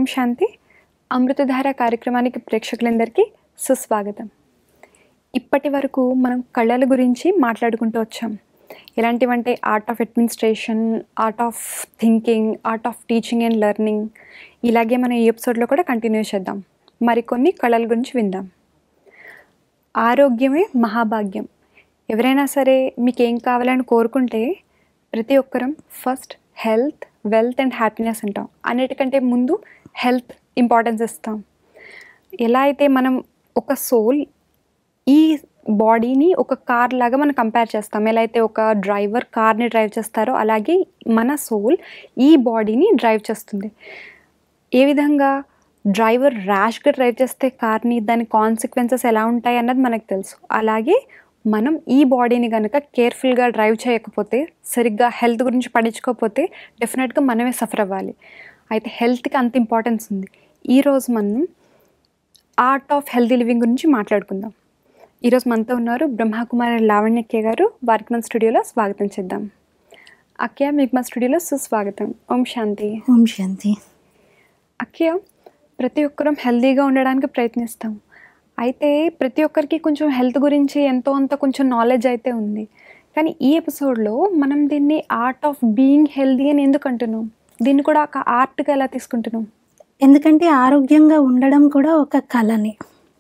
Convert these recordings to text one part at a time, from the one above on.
శాంతి అమృతధార కార్యక్రమానికి ప్రేక్షకులందరికీ సుస్వాగతం ఇప్పటి వరకు మనం కళల గురించి మాట్లాడుకుంటూ వచ్చాం ఎలాంటివంటే art of administration art of thinking art of teaching and learning ఇలాగే మనం ఈ ఎపిసోడ్లో కూడా కంటిన్యూ చేద్దాం మరికొన్ని కళల గురించి విందాం ఆరోగ్యమే మహాభాగ్యం ఎవరైనా సరే మీకు ఏం కావాలని కోరుకుంటే ప్రతి ఒక్కరం first health wealth and happiness అంటాం అన్నిటికంటే ముందు హెల్త్ ఇంపార్టెన్స్ ఇస్తాం ఎలా అయితే మనం ఒక సోల్ ఈ బాడీని ఒక కార్ లాగా మనం కంపేర్ చేస్తాం ఎలా అయితే ఒక డ్రైవర్ కార్ని డ్రైవ్ చేస్తారో అలాగే మన సోల్ ఈ బాడీని డ్రైవ్ చేస్తుంది ఏ విధంగా డ్రైవర్ ర్యాష్గా డ్రైవ్ చేస్తే కార్ని దాని కాన్సిక్వెన్సెస్ ఎలా ఉంటాయి అన్నది మనకు తెలుసు అలాగే మనం ఈ బాడీని కనుక కేర్ఫుల్గా డ్రైవ్ చేయకపోతే సరిగ్గా హెల్త్ గురించి పడించుకోకపోతే డెఫినెట్గా మనమే సఫర్ అవ్వాలి అయితే హెల్త్కి అంత ఇంపార్టెన్స్ ఉంది ఈరోజు మనం ఆర్ట్ ఆఫ్ హెల్తీ లివింగ్ గురించి మాట్లాడుకుందాం ఈరోజు మనతో ఉన్నారు బ్రహ్మకుమారి లావణ్యక్య గారు వారికి మన స్టూడియోలో స్వాగతం చేద్దాం అక్కయ్య మీకు మా స్టూడియోలో సుస్వాగతం ఓం శాంతి ఓం శాంతి అక్కయ్య ప్రతి ఒక్కరం హెల్తీగా ఉండడానికి ప్రయత్నిస్తాం అయితే ప్రతి ఒక్కరికి కొంచెం హెల్త్ గురించి ఎంతో అంత కొంచెం నాలెడ్జ్ అయితే ఉంది కానీ ఈ ఎపిసోడ్లో మనం దీన్ని ఆర్ట్ ఆఫ్ బీయింగ్ హెల్దీ అని ఎందుకు అంటున్నాం దీన్ని కూడా ఒక ఆర్ట్గా ఎలా తీసుకుంటున్నాం ఎందుకంటే ఆరోగ్యంగా ఉండడం కూడా ఒక కళనే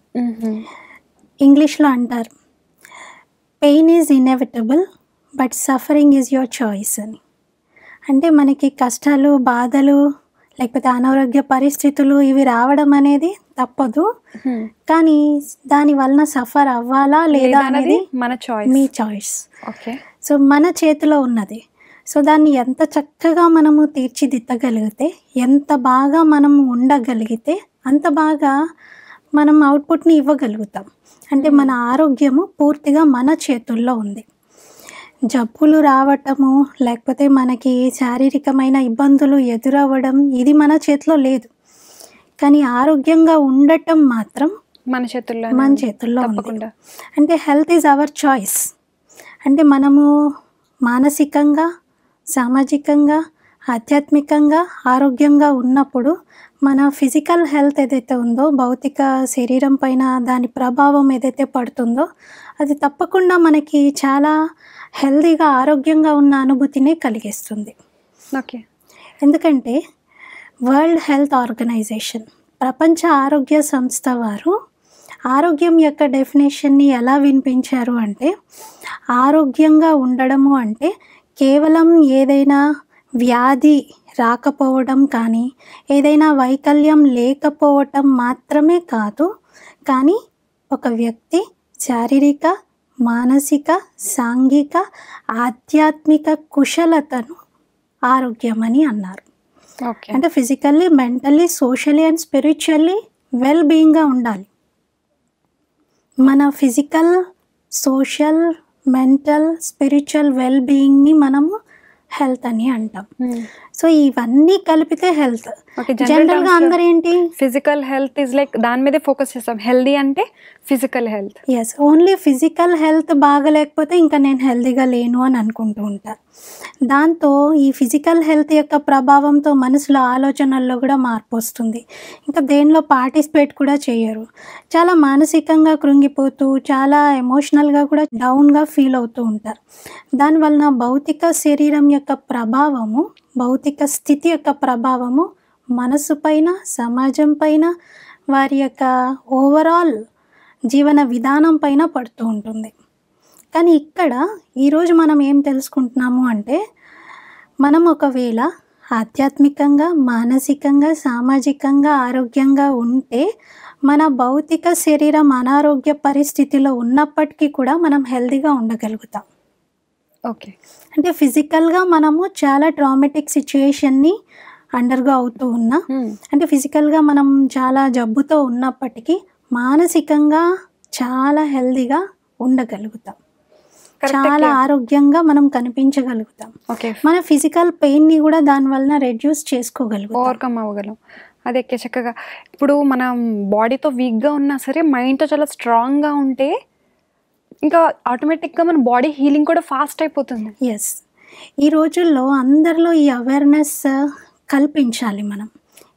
ఇంగ్లీష్లో అంటారు pain is inevitable but suffering is your choice అని అంటే మనకి కష్టాలు బాధలు లేకపోతే అనారోగ్య పరిస్థితులు ఇవి రావడం అనేది తప్పదు కానీ దాని వలన సఫర్ అవ్వాలా లేదా అనేది మన చాయిస్ మీ చాయిస్ ఓకే సో మన చేతిలో ఉన్నది సో దాన్ని ఎంత చక్కగా మనము తీర్చిదిద్దగలిగితే ఎంత బాగా మనం ఉండగలిగితే అంత బాగా మనం అవుట్పుట్ని ఇవ్వగలుగుతాం అంటే మన ఆరోగ్యము పూర్తిగా మన చేతుల్లో ఉంది జబ్బులు రావటము లేకపోతే మనకి శారీరకమైన ఇబ్బందులు ఎదురవ్వడం ఇది మన చేతిలో లేదు కానీ ఆరోగ్యంగా ఉండటం మాత్రం మన చేతుల్లో మన చేతుల్లో ఉంది తప్పకుండా అంటే హెల్త్ ఈజ్ అవర్ చాయిస్ అంటే మనము మానసికంగా సామాజికంగా ఆధ్యాత్మికంగా ఆరోగ్యంగా ఉన్నప్పుడు మన ఫిజికల్ హెల్త్ ఏదైతే ఉందో భౌతిక శరీరం పైన దాని ప్రభావం ఏదైతే పడుతుందో అది తప్పకుండా మనకి చాలా హెల్తీగా ఆరోగ్యంగా ఉన్న అనుభూతిని కలిగిస్తుంది ఓకే ఎందుకంటే వరల్డ్ హెల్త్ ఆర్గనైజేషన్ ప్రపంచ ఆరోగ్య సంస్థ వారు ఆరోగ్యం యొక్క డెఫినేషన్ని ఎలా వినిపించారు అంటే ఆరోగ్యంగా ఉండడము అంటే కేవలం ఏదైనా వ్యాధి రాకపోవడం కానీ ఏదైనా వైకల్యం లేకపోవటం మాత్రమే కాదు కానీ ఒక వ్యక్తి శారీరక మానసిక సాంఘిక ఆధ్యాత్మిక కుశలతను ఆరోగ్యమని అన్నారు ఓకే అంటే physically mentally socially and spiritually well బీయింగ్గా ఉండాలి మన physical social mental spiritual well బీయింగ్ని మనము హెల్త్ అని అంటాం సో ఇవన్నీ కలిపితే హెల్త్ ఓకే జనరల్గా అందరు ఏంటి ఫిజికల్ హెల్త్ ఇస్ లైక్ దాని మీదే ఫోకస్ చేస్తాం హెల్దీ అంటే physical health yes only physical health బాగలేకపోతే ఇంకా నేను హెల్తీగా లేను అని అనుకుంటూ ఉంటారు దాంతో ఈ ఫిజికల్ హెల్త్ యొక్క ప్రభావంతో మనసులో ఆలోచనల్లో కూడా మార్పు వస్తుంది ఇంకా దేనిలో పార్టిసిపేట్ కూడా చేయరు చాలా మానసికంగా కృంగిపోతూ చాలా ఎమోషనల్గా కూడా డౌన్గా ఫీల్ అవుతూ ఉంటారు దానివలన భౌతిక శరీరం యొక్క ప్రభావము భౌతిక స్థితి యొక్క ప్రభావము మనసు పైన సమాజం పైన వారి యొక్క ఓవరాల్ జీవన విధానం పైన పడుతూ ఉంటుంది కానీ ఇక్కడ ఈరోజు మనం ఏం తెలుసుకుంటున్నాము అంటే మనం ఒకవేళ ఆధ్యాత్మికంగా మానసికంగా సామాజికంగా ఆరోగ్యంగా ఉంటే మన భౌతిక శరీరం అనారోగ్య పరిస్థితిలో ఉన్నప్పటికీ కూడా మనం హెల్తీగా ఉండగలుగుతాం ఓకే అంటే ఫిజికల్గా మనము చాలా ట్రామెటిక్ సిచ్యుయేషన్ని అండర్గా అవుతూ ఉన్నా అంటే ఫిజికల్గా మనం చాలా జబ్బుతో ఉన్నప్పటికీ మానసికంగా చాలా హెల్దీగా ఉండగలుగుతాం చాలా ఆరోగ్యంగా మనం కనిపించగలుగుతాం ఓకే మన ఫిజికల్ పెయిన్ని కూడా దాని వలన రెడ్యూస్ చేసుకోగలుగుతాం ఓవర్కమ్ అవ్వగలం అదే చక్కగా ఇప్పుడు మనం బాడీతో వీక్గా ఉన్నా సరే మైండ్తో చాలా స్ట్రాంగ్గా ఉంటే ఇంకా ఆటోమేటిక్గా మన బాడీ హీలింగ్ కూడా ఫాస్ట్ అయిపోతుంది ఎస్ ఈ రోజుల్లో అందరిలో ఈ అవేర్నెస్ కల్పించాలి మనం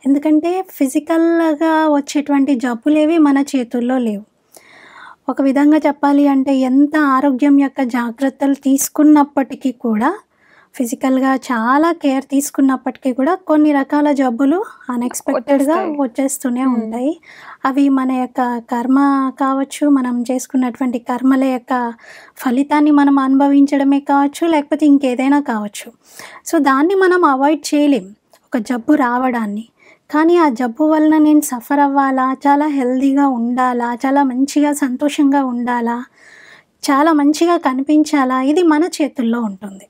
ఎందుకంటే ఫిజికల్గా వచ్చేటువంటి జబ్బులేవి మన చేతుల్లో లేవు ఒక విధంగా చెప్పాలి అంటే ఎంత ఆరోగ్యం యొక్క జాగ్రత్తలు తీసుకున్నప్పటికీ కూడా ఫిజికల్గా చాలా కేర్ తీసుకున్నప్పటికీ కూడా కొన్ని రకాల జబ్బులు అన్ఎక్స్పెక్టెడ్గా వచ్చేస్తాయి. వచ్చేస్తూనే Hmm. ఉంటాయి అవి మన యొక్క కర్మ కావచ్చు మనం చేసుకున్నటువంటి కర్మల యొక్క ఫలితాన్ని మనం అనుభవించడమే కావచ్చు లేకపోతే ఇంకేదైనా కావచ్చు సో దాన్ని మనం అవాయిడ్ చేయలేం ఒక జబ్బు రావడాన్ని కానీ ఆ జబ్బు వలన నేను సఫర్ అవ్వాలా చాలా హెల్తీగా ఉండాలా చాలా మంచిగా సంతోషంగా ఉండాలా చాలా మంచిగా కనిపించాలా ఇది మన చేతుల్లో ఉంటుంది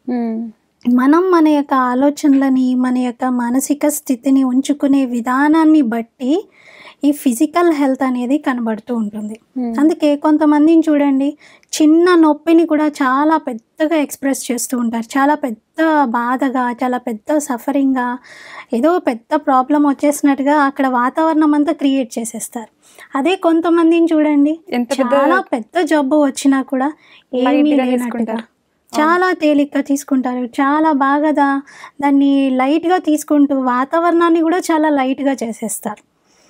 మనం మన యొక్క ఆలోచనలని మన యొక్క మానసిక స్థితిని ఉంచుకునే విధానాన్ని బట్టి ఈ ఫిజికల్ హెల్త్ అనేది కనబడుతూ ఉంటుంది అందుకే కొంతమందిని చూడండి చిన్న నొప్పిని కూడా చాలా పెద్దగా ఎక్స్ప్రెస్ చేస్తూ ఉంటారు చాలా పెద్ద బాధగా చాలా పెద్ద సఫరింగ్గా ఏదో పెద్ద ప్రాబ్లం వచ్చేసినట్టుగా అక్కడ వాతావరణం అంతా క్రియేట్ చేసేస్తారు అదే కొంతమందిని చూడండి ఎంత పెద్ద చాలా పెద్ద జబ్బు వచ్చినా కూడా ఏమీ Light గా లేనట్టుగా తీసుకుంటారు. చాలా తేలిగ్గా తీసుకుంటారు చాలా బాగా దా దాన్ని లైట్గా తీసుకుంటూ వాతావరణాన్ని కూడా చాలా లైట్గా చేసేస్తారు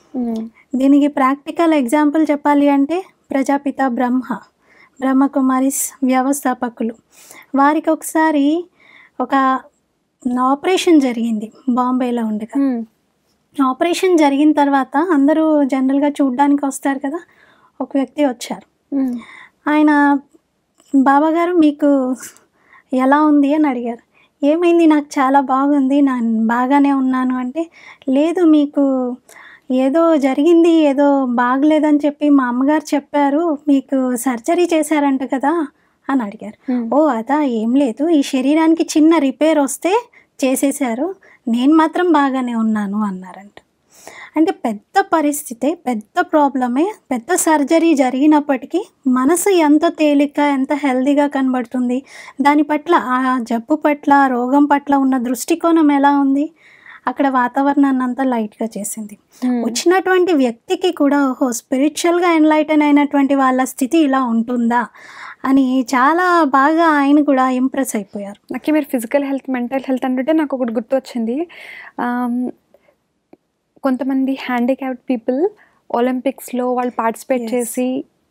దీనికి ప్రాక్టికల్ ఎగ్జాంపుల్ చెప్పాలి అంటే ప్రజాపిత బ్రహ్మ బ్రహ్మకుమారిస్ వ్యవస్థాపకులు వారికి ఒకసారి ఒక ఆపరేషన్ జరిగింది బాంబేలో ఉండగా ఆపరేషన్ జరిగిన తర్వాత అందరూ జనరల్గా చూడ్డానికి వస్తారు కదా ఒక వ్యక్తి వచ్చారు ఆయన బాబాగారు మీకు ఎలా ఉంది అని అడిగారు ఏమైంది నాకు చాలా బాగుంది నేను బాగానే ఉన్నాను అంటే లేదు మీకు ఏదో జరిగింది ఏదో బాగలేదని చెప్పి మా అమ్మగారు చెప్పారు మీకు సర్జరీ చేశారంట కదా అని అడిగారు ఓ అదా ఏం లేదు ఈ శరీరానికి చిన్న రిపేర్ వస్తే చేసేసారు నేను మాత్రం బాగానే ఉన్నాను అన్నారంట అంటే పెద్ద పరిస్థితి పెద్ద ప్రాబ్లమే పెద్ద సర్జరీ జరిగినప్పటికీ మనసు ఎంత తేలిక ఎంత హెల్దీగా కనబడుతుంది దాని పట్ల ఆ జబ్బు పట్ల ఆ రోగం పట్ల ఉన్న దృష్టికోణం ఎలా ఉంది అక్కడ వాతావరణాన్ని అంతా లైట్గా చేసింది వచ్చినటువంటి వ్యక్తికి కూడా ఓహో స్పిరిచువల్గా ఎన్లైటన్ అయినటువంటి వాళ్ళ స్థితి ఇలా ఉంటుందా అని చాలా బాగా ఆయన కూడా ఇంప్రెస్ అయిపోయారు నాకు మీరు ఫిజికల్ హెల్త్ మెంటల్ హెల్త్ అంటే నాకు ఒకటి గుర్తొచ్చింది ఆమ్, కొంతమంది హ్యాండిక్యాప్డ్ పీపుల్ ఒలింపిక్స్లో వాళ్ళు పార్టిసిపేట్ Yes. చేసి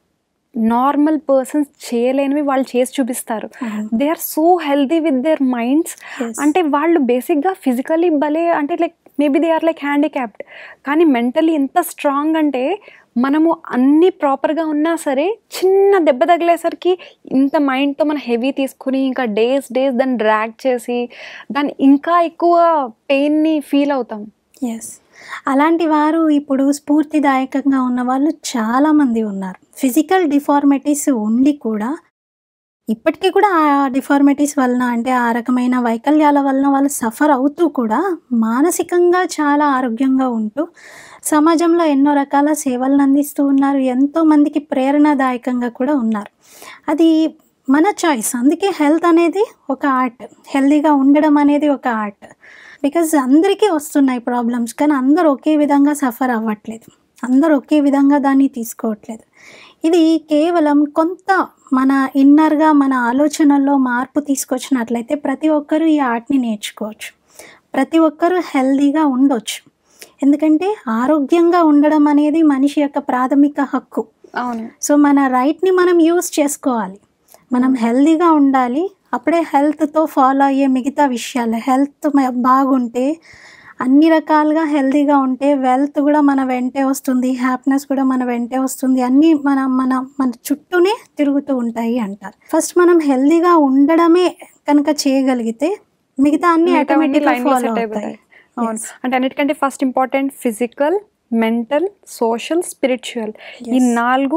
నార్మల్ పర్సన్స్ చేయలేనివి వాళ్ళు చేసి చూపిస్తారు they are so healthy with their minds Yes. అంటే వాళ్ళు బేసిక్గా ఫిజికలీ భలే అంటే like maybe they are like handicapped కానీ మెంటలీ ఎంత స్ట్రాంగ్ అంటే మనము అన్ని ప్రాపర్గా ఉన్నా సరే చిన్న దెబ్బ తగిలేసరికి ఇంత మైండ్తో మనం హెవీ తీసుకుని ఇంకా డేస్ డేస్ దాన్ని డ్రాగ్ చేసి దాన్ని ఇంకా ఎక్కువ పెయిన్ని ఫీల్ అవుతాం ఎస్ అలాంటి వారు ఇప్పుడు స్ఫూర్తిదాయకంగా ఉన్న వాళ్ళు చాలామంది ఉన్నారు ఫిజికల్ డిఫార్మిటీస్ ఉండి కూడా ఇప్పటికీ కూడా ఆ డిఫార్మిటీస్ వలన అంటే ఆ రకమైన వైకల్యాల వలన వాళ్ళు సఫర్ అవుతూ కూడా మానసికంగా చాలా ఆరోగ్యంగా ఉంటూ సమాజంలో ఎన్నో రకాల సేవలను అందిస్తూ ఉన్నారు ఎంతో మందికి ప్రేరణాదాయకంగా కూడా ఉన్నారు అది మన చాయిస్ అందుకే హెల్త్ అనేది ఒక ఆర్ట్ హెల్తీగా ఉండడం అనేది ఒక ఆర్ట్ బికాజ్ అందరికీ వస్తున్నాయి ప్రాబ్లమ్స్ కానీ అందరూ ఒకే విధంగా సఫర్ అవ్వట్లేదు అందరూ ఒకే విధంగా దాన్ని తీసుకోవట్లేదు ఇది కేవలం కొంత మన ఇన్నర్గా మన ఆలోచనల్లో మార్పు తీసుకొచ్చినట్లయితే ప్రతి ఒక్కరూ ఈ ఆర్ట్ని నేర్చుకోవచ్చు ప్రతి ఒక్కరూ హెల్తీగా ఉండొచ్చు ఎందుకంటే ఆరోగ్యంగా ఉండడం అనేది మనిషి యొక్క ప్రాథమిక హక్కు అవును సో మన రైట్ని మనం యూస్ చేసుకోవాలి మనం హెల్తీగా ఉండాలి అప్పుడే హెల్త్తో ఫాలో అయ్యే మిగతా విషయాలు హెల్త్ బాగుంటే అన్ని రకాలుగా హెల్తీగా ఉంటే వెల్త్ కూడా మన వెంటే వస్తుంది హ్యాపీనెస్ కూడా మన వెంటే వస్తుంది అన్నీ మన మన మన చుట్టూనే తిరుగుతూ ఉంటాయి అంటారు ఫస్ట్ మనం హెల్తీగా ఉండడమే కనుక చేయగలిగితే మిగతా అన్ని మిగతావన్నీ ఆటోమేటిక్గా line లో ఫాలో set అవుతాయి అయిపోతాయి. అవును అంటే అన్నిటికంటే first important physical mental social spiritual ఈ Yes. నాలుగు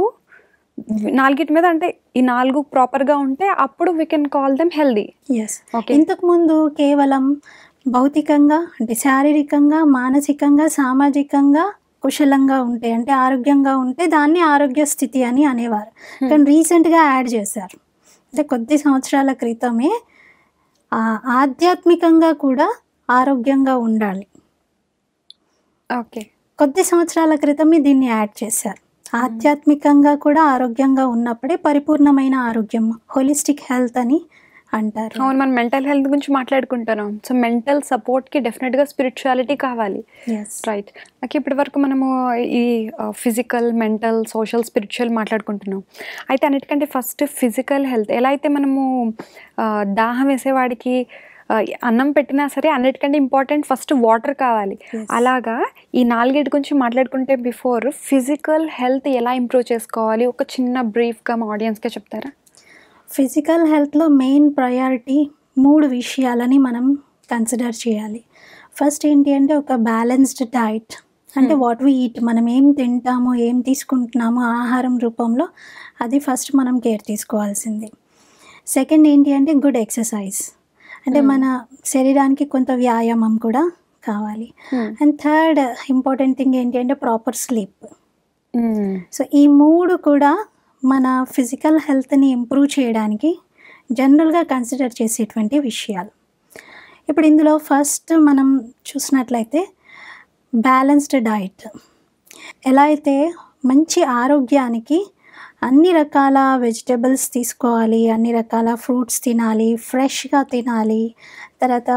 నాలుగిటి మీద అంటే ఈ నాలుగు ప్రాపర్గా ఉంటే అప్పుడు we can call them healthy yes Okay. ఇంతకుముందు కేవలం భౌతికంగా అంటే శారీరకంగా మానసికంగా సామాజికంగా కుశలంగా ఉంటే అంటే ఆరోగ్యంగా ఉంటే దాన్ని ఆరోగ్య స్థితి అని అనేవారు కానీ రీసెంట్గా యాడ్ చేశారు అంటే కొద్ది సంవత్సరాల క్రితమే ఆ ఆధ్యాత్మికంగా కూడా ఆరోగ్యంగా ఉండాలి ఓకే కొద్ది సంవత్సరాల క్రితమే దీన్ని యాడ్ చేశారు ఆధ్యాత్మికంగా కూడా ఆరోగ్యంగా ఉన్నప్పుడే పరిపూర్ణమైన ఆరోగ్యం హోలిస్టిక్ హెల్త్ అని అంటారు అవును మనం మెంటల్ హెల్త్ గురించి మాట్లాడుకుంటున్నాం సో మెంటల్ సపోర్ట్కి డెఫినెట్గా స్పిరిచువాలిటీ కావాలి ఎస్ రైట్ నాకు ఇప్పటి వరకు మనము ఈ ఫిజికల్ మెంటల్ సోషల్ స్పిరిచువల్ మాట్లాడుకుంటున్నాం అయితే అన్నిటికంటే ఫస్ట్ ఫిజికల్ హెల్త్ ఎలా అయితే మనము ఆ, దాహం వేసేవాడికి ఆ, అన్నం పెట్టినా సరే అన్నిటికంటే ఇంపార్టెంట్ ఫస్ట్ వాటర్ కావాలి Yes. అలాగా ఈ నాలుగేటి గురించి మాట్లాడుకుంటే బిఫోర్ ఫిజికల్ హెల్త్ ఎలా ఇంప్రూవ్ చేసుకోవాలి ఒక చిన్న బ్రీఫ్గా మా ఆడియన్స్గా చెప్తారా ఫిజికల్ హెల్త్లో మెయిన్ ప్రయారిటీ మూడు విషయాలని మనం కన్సిడర్ చేయాలి ఫస్ట్ ఏంటి అంటే ఒక బ్యాలెన్స్డ్ డైట్ అంటే వాట్ వి ఈట్ మనం ఏం తింటామో ఏం తీసుకుంటున్నామో ఆహారం రూపంలో అది ఫస్ట్ మనం కేర్ తీసుకోవాల్సింది సెకండ్ ఏంటి అంటే గుడ్ ఎక్సర్సైజ్ అంటే మన శరీరానికి కొంత వ్యాయామం కూడా కావాలి అండ్ థర్డ్ ఇంపార్టెంట్ థింగ్ ఏంటి అంటే ప్రాపర్ స్లీప్ సో ఈ మూడు కూడా మన ఫిజికల్ హెల్త్ని ఇంప్రూవ్ చేయడానికి జనరల్గా కన్సిడర్ చేసేటువంటి విషయాలు ఇప్పుడు ఇందులో ఫస్ట్ మనం చూసినట్లయితే బ్యాలెన్స్డ్ డైట్ ఎలా అయితే మంచి ఆరోగ్యానికి అన్ని రకాల వెజిటబుల్స్ తీసుకోవాలి అన్ని రకాల ఫ్రూట్స్ తినాలి ఫ్రెష్గా తినాలి తర్వాత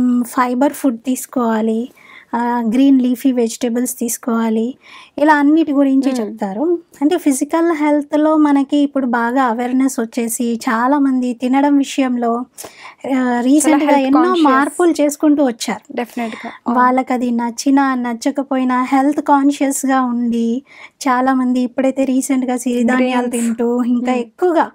ఫైబర్ ఫుడ్ తీసుకోవాలి గ్రీన్ లీఫీ వెజిటబుల్స్ తీసుకోవాలి ఇలా అన్నిటి గురించి Hmm. చెప్తారు అంటే ఫిజికల్ హెల్త్లో మనకి ఇప్పుడు బాగా అవేర్నెస్ వచ్చేసి చాలామంది తినడం విషయంలో రీసెంట్గా health ఎన్నో conscious. మార్పులు చేసుకుంటూ వచ్చారు డెఫినెట్గా వాళ్ళకి అది నచ్చినా నచ్చకపోయినా హెల్త్ కాన్షియస్గా ఉండి చాలామంది ఇప్పుడైతే రీసెంట్గా సిరిధాన్యాలు Grains. తింటూ ఇంకా Hmm. ఎక్కువగా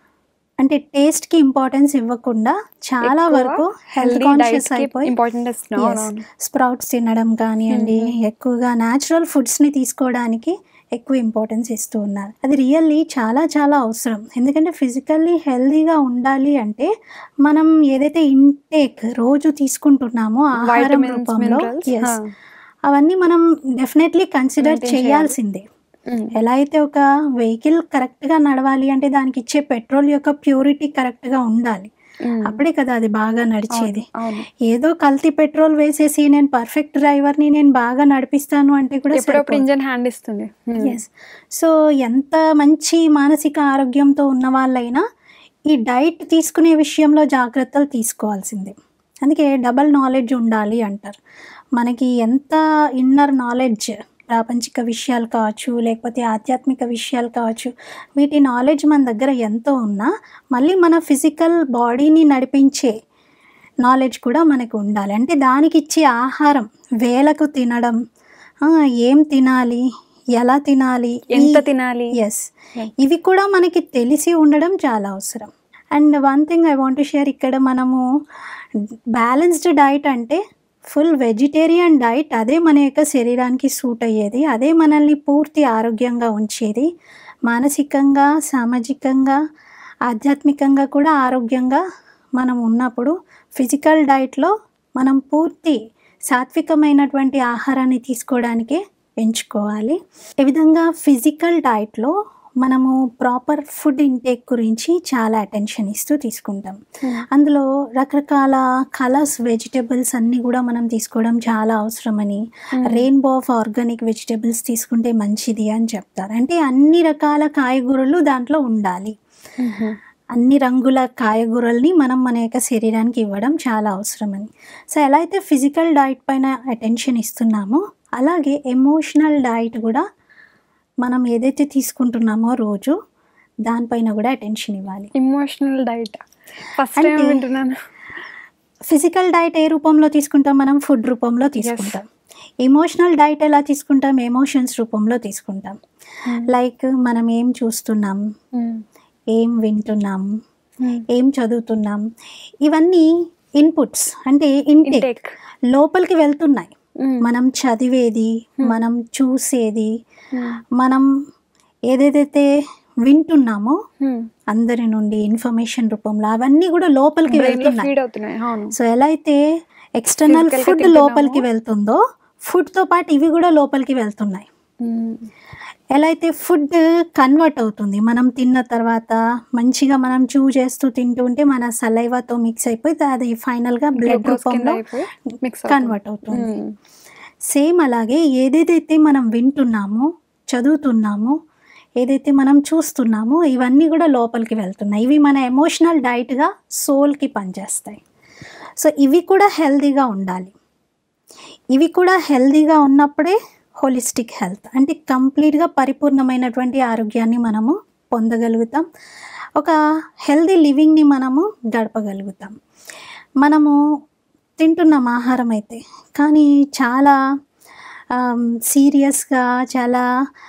అంటే టేస్ట్కి ఇంపార్టెన్స్ ఇవ్వకుండా చాలా వరకు హెల్త్ కాన్షియస్ అయిపోయి ఇంపార్టెంట్ Yes. స్ప్రౌట్స్ తినడం కానివ్వండి ఎక్కువగా న్యాచురల్ ఫుడ్స్ని తీసుకోవడానికి ఎక్కువ ఇంపార్టెన్స్ ఇస్తూ ఉన్నారు అది రియల్లీ చాలా చాలా అవసరం ఎందుకంటే ఫిజికల్లీ హెల్తీగా ఉండాలి అంటే మనం ఏదైతే ఇంటేక్ రోజు తీసుకుంటున్నామో ఆహారం వైటమిన్స్ రూపంలో మినరల్స్ yes, అవన్నీ మనం డెఫినెట్లీ కన్సిడర్ Maintain చేయాలి. చేయాల్సిందే ఎలా అయితే ఒక వెహికల్ కరెక్ట్గా నడవాలి అంటే దానికి ఇచ్చే పెట్రోల్ యొక్క ప్యూరిటీ కరెక్ట్గా ఉండాలి అప్పుడే కదా అది బాగా నడిచేది అవును ఏదో కల్తీ పెట్రోల్ వేసేసి నేను పర్ఫెక్ట్ డ్రైవర్ని నేను బాగా నడిపిస్తాను అంటే కూడా ఎప్పుడప్పుడు ఇంజన్ హ్యాండ్ ఇస్తుంది ఎస్ సో ఎంత మంచి మానసిక ఆరోగ్యంతో ఉన్న వాళ్ళైనా ఈ డైట్ తీసుకునే విషయంలో జాగ్రత్తలు తీసుకోవాల్సిందే అందుకే డబల్ నాలెడ్జ్ ఉండాలి అంటారు మనకి ఎంత ఇన్నర్ నాలెడ్జ్ ప్రాపంచిక విషయాలు కావచ్చు లేకపోతే ఆధ్యాత్మిక విషయాలు కావచ్చు వీటి నాలెడ్జ్ మన దగ్గర ఎంతో ఉన్నా మళ్ళీ మన ఫిజికల్ బాడీని నడిపించే నాలెడ్జ్ కూడా మనకు ఉండాలి అంటే దానికి ఇచ్చే ఆహారం వేలకు తినడం ఆ, ఏం తినాలి ఎలా తినాలి ఎంత తినాలి ఎస్ ఇవి కూడా మనకి తెలిసి ఉండడం చాలా అవసరం and one thing I want share ఇక్కడ మనము బ్యాలెన్స్డ్ డైట్ అంటే ఫుల్ వెజిటేరియన్ డైట్ అదే మన యొక్క శరీరానికి సూట్ అయ్యేది అదే మనల్ని పూర్తి ఆరోగ్యంగా ఉంచేది మానసికంగా సామాజికంగా ఆధ్యాత్మికంగా కూడా ఆరోగ్యంగా మనం ఉన్నప్పుడు ఫిజికల్ డైట్లో మనం పూర్తి సాత్వికమైనటువంటి ఆహారాన్ని తీసుకోవడానికే ఎంచుకోవాలి ఈ విధంగా ఫిజికల్ డైట్లో మనము ప్రాపర్ ఫుడ్ ఇంటేక్ గురించి చాలా అటెన్షన్ ఇస్తూ తీసుకుంటాం అందులో రకరకాల కలర్స్ వెజిటేబుల్స్ అన్నీ కూడా మనం తీసుకోవడం చాలా అవసరమని రెయిన్బో ఆఫ్ ఆర్గానిక్ వెజిటేబుల్స్ తీసుకుంటే మంచిది అని చెప్తారు అంటే అన్ని రకాల కాయగూరలు దాంట్లో ఉండాలి అన్ని రంగుల కాయగూరల్ని మనం మన యొక్క శరీరానికి ఇవ్వడం చాలా అవసరమని సో ఎలా అయితే ఫిజికల్ డైట్ పైన అటెన్షన్ ఇస్తున్నామో అలాగే ఎమోషనల్ డైట్ కూడా మనం ఏదైతే తీసుకుంటున్నామో రోజు దానిపైన కూడా అటెన్షన్ ఇవ్వాలి ఇమోషనల్ డైట్ ఫస్ట్ టైం అంటే- వింటున్నాను ఫిజికల్ డైట్ ఏ రూపంలో తీసుకుంటాం మనం ఫుడ్ రూపంలో తీసుకుంటాం ఎమోషనల్ డైట్ ఎలా తీసుకుంటాం ఎమోషన్స్ రూపంలో తీసుకుంటాం లైక్ మనం ఏం చూస్తున్నాం ఏం వింటున్నాం ఏం చదువుతున్నాం ఇవన్నీ ఇన్పుట్స్ అంటే ఇంటేక్ ఇంటేక్ లోపలికి వెళ్తున్నాయి మనం చదివేది మనం చూసేది మనం ఏదేదైతే వింటున్నామో అందరి నుండి ఇన్ఫర్మేషన్ రూపంలో అవన్నీ కూడా లోపలికి వెళ్తున్నాయి ఫీడ్ అవుతున్నాయి అవును సో ఎలా అయితే ఎక్స్టర్నల్ Physical గా ఫుడ్ తింటున్నామో. లోపలికి వెళ్తుందో ఫుడ్తో పాటు ఇవి కూడా లోపలికి వెళ్తున్నాయి ఎలా అయితే ఫుడ్ కన్వర్ట్ అవుతుంది మనం తిన్న తర్వాత మంచిగా మనం చూ చేస్తూ తింటూ ఉంటే మన సలైవాతో మిక్స్ అయిపోయి అది ఫైనల్గా బ్లడ్ గ్లూకోజ్ కింద రూపంలో అయిపోయి మిక్స్ కన్వర్ట్ అవుతుంది సేమ్ అలాగే ఏదేదైతే మనం వింటున్నామో చదువుతున్నామో ఏదైతే మనం చూస్తున్నామో ఇవన్నీ కూడా లోపలికి వెళ్తున్నాయి ఇవి మన ఎమోషనల్ డైట్గా సోల్కి పనిచేస్తాయి సో ఇవి కూడా హెల్తీగా ఉండాలి ఇవి కూడా హెల్తీగా ఉన్నప్పుడే హోలిస్టిక్ హెల్త్ అంటే కంప్లీట్గా పరిపూర్ణమైనటువంటి ఆరోగ్యాన్ని మనము పొందగలుగుతాం ఒక హెల్దీ లివింగ్ని మనము గడపగలుగుతాం మనము తింటున్నాం ఆహారం అయితే కానీ చాలా సీరియస్గా చాలా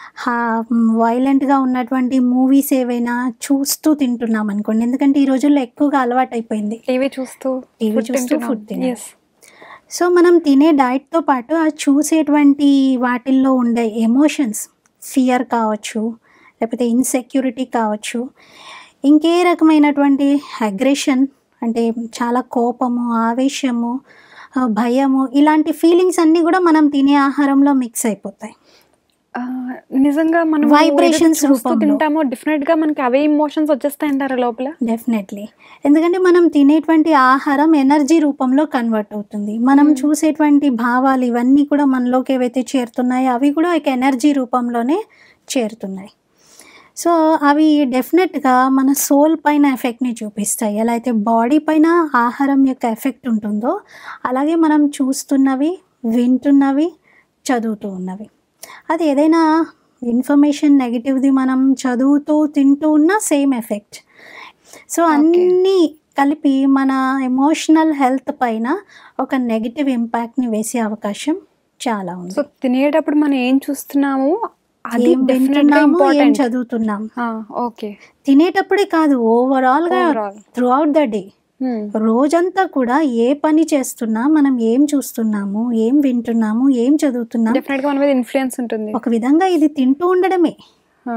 వైలెంట్గా ఉన్నటువంటి మూవీస్ ఏవైనా చూస్తూ తింటున్నాం అనుకోండి ఎందుకంటే ఈ రోజుల్లో ఎక్కువగా అలవాటు అయిపోయింది టీవీ చూస్తూ TV food చూస్తూ తింటున్నాం. food తినడం. Yes. సో మనం తినే డైట్తో పాటు ఆ చూసేటువంటి వాటిల్లో ఉండే ఎమోషన్స్ ఫియర్ కావచ్చు లేకపోతే ఇన్సెక్యూరిటీ కావచ్చు ఇంకే రకమైనటువంటి అగ్రెషన్ అంటే చాలా కోపము ఆవేశము ఆ, భయము ఇలాంటి ఫీలింగ్స్ అన్నీ కూడా మనం తినే ఆహారంలో మిక్స్ అయిపోతాయి ఆ, నిజంగా మనం Vibrations ఏదైతే చూస్తూ రూపంలో. తింటామో డెఫినెట్ గా మనకి అవే ఇమోషన్స్ వచ్చేస్తాయి అంటారా లోపల డెఫినెట్లీ ఎందుకంటే మనం తినేటువంటి ఆహారం ఎనర్జీ రూపంలో కన్వర్ట్ అవుతుంది మనం Hmm. చూసేటువంటి భావాలు ఇవన్నీ కూడా మనలోకి ఏవైతే చేరుతున్నాయో అవి కూడా ఒక ఎనర్జీ రూపంలోనే చేరుతున్నాయి సో అవి డెఫినెట్గా మన సోల్ పైన ఎఫెక్ట్ని చూపిస్తాయి ఎలా అయితే బాడీ పైన ఆహారం యొక్క ఎఫెక్ట్ ఉంటుందో అలాగే మనం చూస్తున్నవి వింటున్నవి చదువుతూ ఉన్నవి అది ఏదైనా ఇన్ఫర్మేషన్ నెగిటివ్ది మనం చదువుతూ తింటూ ఉన్న సేమ్ ఎఫెక్ట్ సో Okay. అన్నీ కలిపి మన ఎమోషనల్ హెల్త్ పైన ఒక నెగిటివ్ ఇంపాక్ట్ని వేసే అవకాశం చాలా ఉంది సో తినేటప్పుడు మనం ఏం చూస్తున్నామో అది ఏం డెఫినెట్ గా వింటున్నాము ఏం ఇంపార్టెంట్ చదువుతున్నాం ఓకే తినేటప్పుడే కాదు ఓవరాల్గా overall through out the day రోజంతా కూడా ఏ పని చేస్తున్నా మనం ఏం చూస్తున్నాము ఏం వింటున్నాము ఏం చదువుతున్నాము డెఫినెట్ గా మన మీద ఇన్ఫ్లుయెన్స్ ఉంటుంది ఒక విధంగా ఇది తింటూ ఉండడమే ఆ,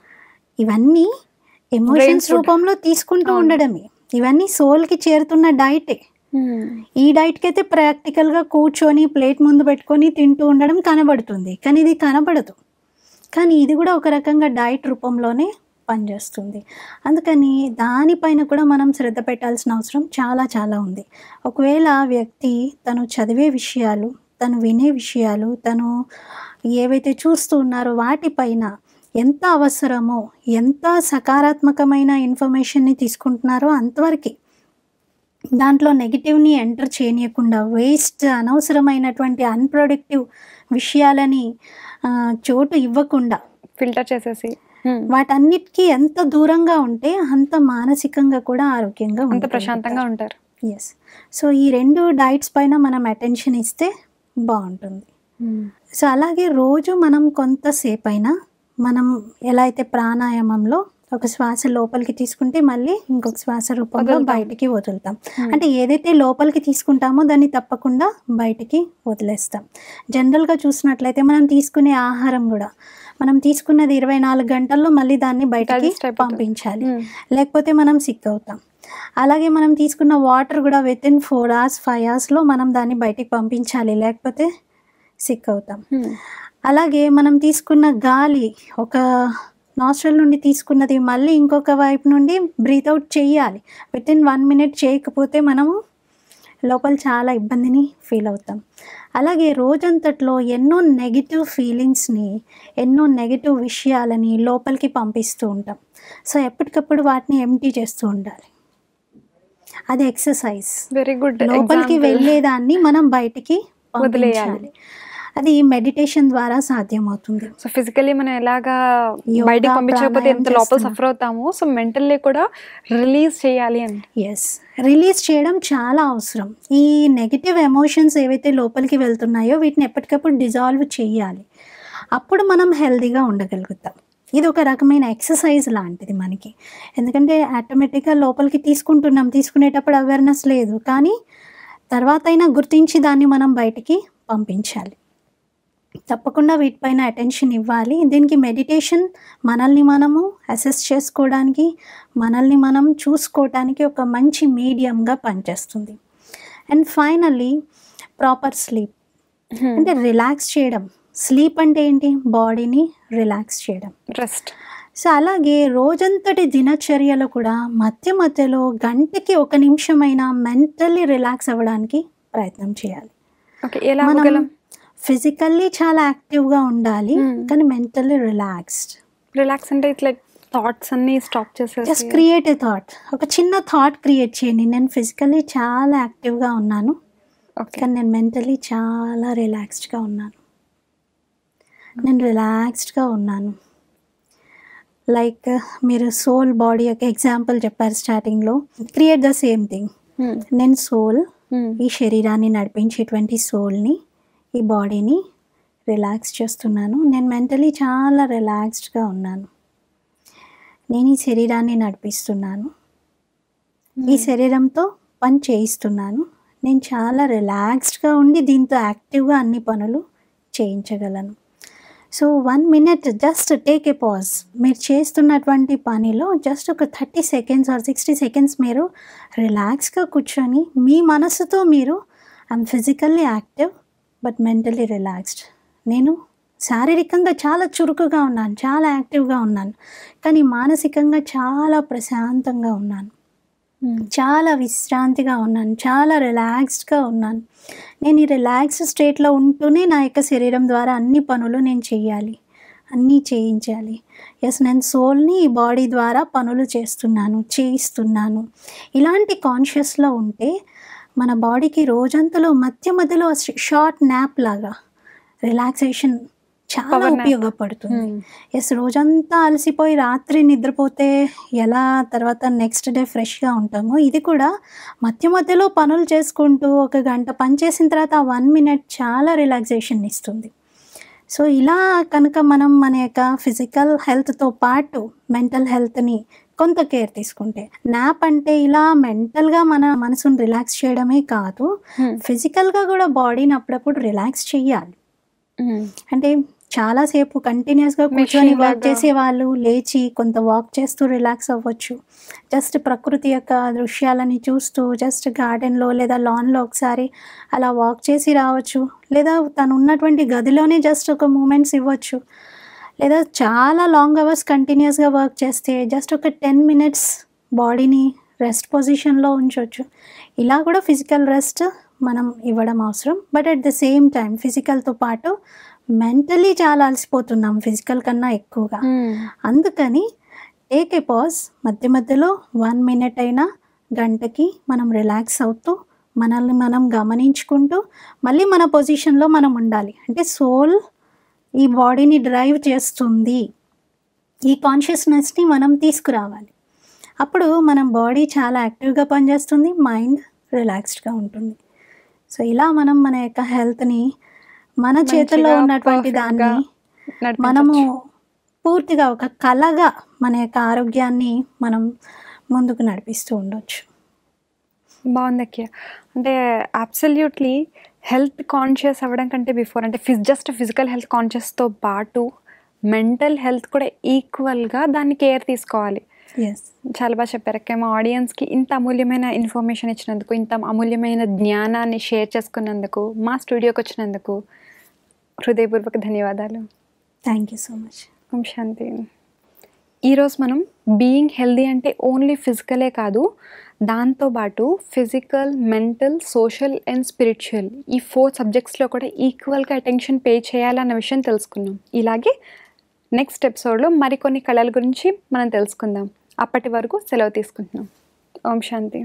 ఇవన్నీ ఎమోషన్స్ food. రూపంలో తీసుకుంటూ అవును. ఉండడమే ఇవన్నీ సోల్కి చేరుతున్న డైటే hmm. ఈ డైట్కి అయితే ప్రాక్టికల్గా కూర్చొని ప్లేట్ ముందు పెట్టుకొని తింటూ ఉండడం కనబడుతుంది కానీ ఇది కనబడదు కానీ ఇది కూడా ఒక రకంగా డైట్ రూపంలోనే పనిచేస్తుంది అందుకని దానిపైన కూడా మనం శ్రద్ధ పెట్టాల్సిన అవసరం చాలా చాలా ఉంది ఒకవేళ ఆ వ్యక్తి తను చదివే విషయాలు తను వినే విషయాలు తను ఏవైతే చూస్తూ ఉన్నారో వాటిపైన ఎంత అవసరమో ఎంత సకారాత్మకమైన ఇన్ఫర్మేషన్ని తీసుకుంటున్నారో అంతవరకు దాంట్లో నెగిటివ్ని ఎంటర్ చేయనీయకుండా వేస్ట్ అనవసరమైనటువంటి అన్ప్రొడక్టివ్ విషయాలని ఆ, చోటు ఇవ్వకుండా ఫిల్టర్ చేసేసి hmm. వాటన్నిటికీ ఎంత దూరంగా ఉంటే అంత మానసికంగా కూడా ఆరోగ్యంగా అంత ప్రశాంతంగా ఉంటారు ఎస్ సో ఈ రెండు డైట్స్ పైన మనం అటెన్షన్ ఇస్తే బాగుంటుంది Hmm. సో అలాగే రోజు మనం కొంతసేపు అయినా మనం ఎలా అయితే ప్రాణాయామంలో ఒక శ్వాస లోపలికి తీసుకుంటే మళ్ళీ ఇంకొక శ్వాస రూపంలో వదులుతాం. బయటికి వదులుతాం Hmm. అంటే ఏదైతే లోపలికి తీసుకుంటామో దాన్ని తప్పకుండా బయటికి వదిలేస్తాం జనరల్గా చూసినట్లయితే మనం తీసుకునే ఆహారం కూడా మనం తీసుకున్నది ఇరవై నాలుగు గంటల్లో మళ్ళీ దాన్ని బయటికి Digest అయిపోతుంది. పంపించాలి Hmm. లేకపోతే మనం సిక్ అవుతాం అలాగే మనం తీసుకున్న వాటర్ కూడా within four hours five అవర్స్లో మనం దాన్ని బయటికి పంపించాలి లేకపోతే సిక్ అవుతాం Hmm. అలాగే మనం తీసుకున్న గాలి ఒక నాస్ట్రల్ నుండి తీసుకున్నది మళ్ళీ ఇంకొక వైపు నుండి బ్రీత్ అవుట్ చేయాలి విత్ ఇన్ వన్ మినిట్ చేయకపోతే మనము లోపల చాలా ఇబ్బందిని ఫీల్ అవుతాం అలాగే రోజంతట్లో ఎన్నో నెగిటివ్ ఫీలింగ్స్ని ఎన్నో నెగిటివ్ విషయాలని లోపలికి పంపిస్తూ ఉంటాం సో ఎప్పటికప్పుడు వాటిని ఎంటీ చేస్తూ ఉండాలి అది ఎక్సర్సైజ్ వెరీ గుడ్ లోపలికి వెళ్ళేదాన్ని మనం బయటికి వదిలేయాలి. పంపించాలి అది మెడిటేషన్ ద్వారా సాధ్యమవుతుంది సో ఫిజికల్లీ మనం ఎలాగా యోగా, బయటికి పంపించకపోతే ప్రాణాయామం ఎంత లోపల చేస్తున్నాం. సఫర్ అవుతామో సో మెంటల్లీ కూడా రిలీజ్ చేయాలి అని ఎస్ రిలీజ్ చేయడం చాలా అవసరం ఈ నెగిటివ్ ఎమోషన్స్ ఏవైతే లోపలికి వెళ్తున్నాయో వీటిని ఎప్పటికప్పుడు డిజాల్వ్ చేయాలి అప్పుడు మనం హెల్తీగా ఉండగలుగుతాం ఇది ఒక రకమైన ఎక్సర్సైజ్ లాంటిది మనకి ఎందుకంటే ఆటోమేటిక్గా లోపలికి తీసుకుంటున్నాం తీసుకునేటప్పుడు అవేర్నెస్ లేదు కానీ తర్వాత అయినా గుర్తించి దాన్ని మనం బయటికి పంపించాలి తప్పకుండా వీటిపైన అటెన్షన్ ఇవ్వాలి దీనికి మెడిటేషన్ మనల్ని మనము అసెస్ చేసుకోవడానికి మనల్ని మనం చూసుకోవడానికి ఒక మంచి మీడియంగా పనిచేస్తుంది అండ్ ఫైనల్లీ ప్రాపర్ స్లీప్ అంటే రిలాక్స్ చేయడం స్లీప్ అంటే ఏంటి బాడీని రిలాక్స్ చేయడం రెస్ట్ సో అలాగే రోజంతటి దినచర్యలో కూడా మధ్య మధ్యలో గంటకి ఒక నిమిషమైనా మెంటల్లీ రిలాక్స్ అవ్వడానికి ప్రయత్నం చేయాలి ఓకే ఎలా మనం అవ్వగలం ఫిజికల్లీ చాలా యాక్టివ్గా ఉండాలి Hmm. కానీ మెంటల్లీ రిలాక్స్డ్ రిలాక్స్ అంటే ఇట్లా థాట్స్ అన్ని స్టాప్ జస్ట్ చేసేసి క్రియేట్ ఏ థాట్ ఒక చిన్న థాట్ క్రియేట్ చేయండి నేను ఫిజికల్లీ చాలా యాక్టివ్గా ఉన్నాను ఓకే కానీ నేను మెంటలీ చాలా రిలాక్స్డ్గా ఉన్నాను నేను రిలాక్స్డ్గా ఉన్నాను లైక్ మీరు సోల్ బాడీ యొక్క ఎగ్జాంపుల్ చెప్పారు స్టార్టింగ్లో క్రియేట్ ద సేమ్ థింగ్ నేను సోల్ ఈ శరీరాన్ని నడిపించేటువంటి సోల్ని ఈ బాడీని రిలాక్స్ చేస్తున్నాను నేను మెంటలీ చాలా రిలాక్స్డ్గా ఉన్నాను నేను ఈ శరీరాన్ని నడిపిస్తున్నాను ఈ శరీరంతో పని చేయిస్తున్నాను నేను చాలా రిలాక్స్డ్గా ఉండి దీంతో యాక్టివ్గా అన్ని పనులు చేయించగలను so one minute just take a pause మీరు చేస్తున్నటువంటి పనిలో జస్ట్ ఒక thirty seconds or sixty seconds మీరు రిలాక్స్గా కూర్చొని మీ మనసుతో మీరు I'm physically active but mentally relaxed నేను శారీరకంగా చాలా చురుకుగా ఉన్నాను చాలా యాక్టివ్గా ఉన్నాను కానీ మానసికంగా చాలా ప్రశాంతంగా ఉన్నాను చాలా విశ్రాంతిగా ఉన్నాను చాలా రిలాక్స్డ్గా ఉన్నాను నేను ఈ రిలాక్స్డ్ స్టేట్లో ఉంటూనే నా యొక్క శరీరం ద్వారా అన్ని పనులు నేను చేయాలి అన్నీ చేయించాలి ఎస్ నేను సోల్ని ఈ బాడీ ద్వారా పనులు చేస్తున్నాను చేయిస్తున్నాను ఇలాంటి కాన్షియస్లో ఉంటే మన బాడీకి రోజంతలో మధ్య మధ్యలో షార్ట్ న్యాప్ లాగా రిలాక్సేషన్ చాలా Power nap. ఉపయోగపడుతుంది ఎస్ రోజంతా అలసిపోయి రాత్రి నిద్రపోతే ఎలా తర్వాత నెక్స్ట్ డే ఫ్రెష్గా ఉంటామో ఇది కూడా మధ్య మధ్యలో పనులు చేసుకుంటూ ఒక గంట పని చేసిన తర్వాత ఆ వన్ మినిట్ చాలా రిలాక్సేషన్ ఇస్తుంది సో ఇలా కనుక మనం మన యొక్క ఫిజికల్ హెల్త్తో పాటు మెంటల్ హెల్త్ని కొంత కేర్ తీసుకుంటే నాప్ అంటే ఇలా మెంటల్గా మన మనసును రిలాక్స్ చేయడమే కాదు ఫిజికల్గా కూడా బాడీని అప్పుడప్పుడు రిలాక్స్ చేయాలి అంటే చాలాసేపు కంటిన్యూస్గా కూర్చొని Machine వర్క్ లాగా. చేసే వాళ్ళు లేచి కొంత వాక్ చేస్తూ రిలాక్స్ అవ్వచ్చు జస్ట్ ప్రకృతి యొక్క దృశ్యాలని చూస్తూ జస్ట్ గార్డెన్లో లేదా లాన్లో ఒకసారి అలా వాక్ చేసి రావచ్చు లేదా తను ఉన్నటువంటి గదిలోనే జస్ట్ ఒక మూమెంట్స్ ఇవ్వచ్చు లేదా చాలా లాంగ్ అవర్స్ కంటిన్యూస్గా వర్క్ చేస్తే జస్ట్ ఒక టెన్ మినిట్స్ బాడీని రెస్ట్ పొజిషన్లో ఉంచవచ్చు ఇలా కూడా ఫిజికల్ రెస్ట్ మనం ఇవ్వడం అవసరం but at the same time ఫిజికల్తో పాటు మెంటలీ చాలా అలసిపోతున్నాం ఫిజికల్ కన్నా ఎక్కువగా అందుకని టేక్ ఏ పాజ్ మధ్య మధ్యలో వన్ మినిట్ అయినా గంటకి మనం రిలాక్స్ అవుతూ మనల్ని మనం గమనించుకుంటూ మళ్ళీ మన పొజిషన్లో మనం ఉండాలి అంటే సోల్ ఈ బాడీని డ్రైవ్ చేస్తుంది ఈ కాన్షియస్నెస్ని మనం తీసుకురావాలి అప్పుడు మనం బాడీ చాలా యాక్టివ్గా పనిచేస్తుంది మైండ్ రిలాక్స్డ్గా ఉంటుంది సో ఇలా మనం మన యొక్క హెల్త్ని మన చేతుల్లో మంచిగా, ఉన్నటువంటి perfect దాన్ని గా మనము నడిపించొచ్చు. పూర్తిగా ఒక కళగా మన యొక్క ఆరోగ్యాన్ని మనం ముందుకు నడిపిస్తూ ఉండొచ్చు బాగుంది అక్య అంటే అబ్సల్యూట్లీ హెల్త్ కాన్షియస్ అవ్వడం కంటే బిఫోర్ అంటే ఫిజ్ జస్ట్ ఫిజికల్ హెల్త్ కాన్షియస్తో పాటు మెంటల్ హెల్త్ కూడా ఈక్వల్గా దాన్ని కేర్ తీసుకోవాలి ఎస్ చాలా బాగా చెప్పారు అక్క మా ఆడియన్స్కి ఇంత అమూల్యమైన ఇన్ఫర్మేషన్ ఇచ్చినందుకు ఇంత అమూల్యమైన జ్ఞానాన్ని షేర్ చేసుకున్నందుకు మా స్టూడియోకి వచ్చినందుకు హృదయపూర్వక ధన్యవాదాలు thank you so much Om Shanti ఈరోజు మనం బీయింగ్ హెల్దీ అంటే ఓన్లీ ఫిజికలే కాదు దాంతోపాటు physical mental social and spiritual ఈ ఫోర్ సబ్జెక్ట్స్లో కూడా ఈక్వల్గా అటెన్షన్ పే చేయాలన్న విషయం తెలుసుకున్నాం ఇలాగే నెక్స్ట్ ఎపిసోడ్లో మరికొన్ని కళల గురించి మనం తెలుసుకుందాం అప్పటి వరకు సెలవు తీసుకుంటున్నాం ఓం శాంతి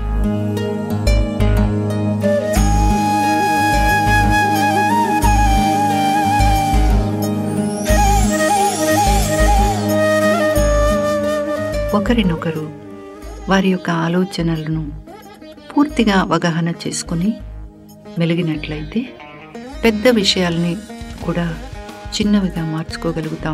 ఒకరినొకరు వారి యొక్క ఆలోచనలను పూర్తిగా అవగాహన చేసుకుని మెలిగినట్లయితే పెద్ద విషయాల్ని కూడా చిన్నవిగా మార్చుకోగలుగుతాం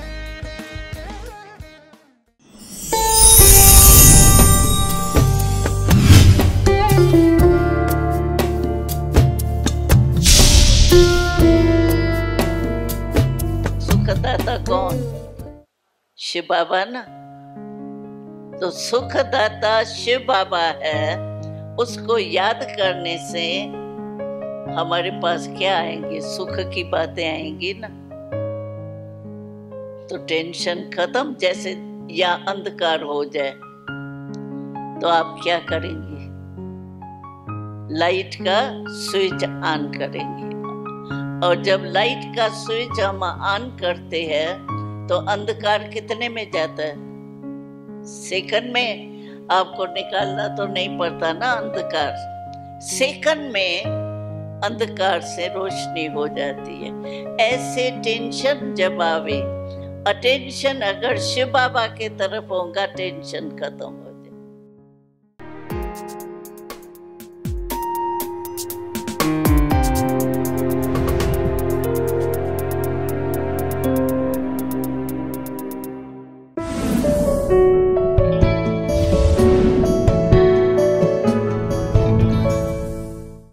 सुखदाता कौन शिव बाबा ना तो सुखदाता शिव बाबा है उसको याद करने से हमारे पास क्या आएंगे सुख की बातें आएंगी ना तो टेंशन खत्म जैसे या अंधकार हो जाए तो आप क्या करेंगे लाइट का स्विच ऑन करेंगे और जब लाइट का स्विच हम ऑन करते हैं तो अंधकार कितने में जाता है सेकंड में आपको निकालना तो नहीं पड़ता ना अंधकार सेकंड में अंधकार से रोशनी हो जाती है ऐसे टेंशन जब आवे अटेंशन अगर शिव बाबा के तरफ होगा टेंशन खत्म हो जाए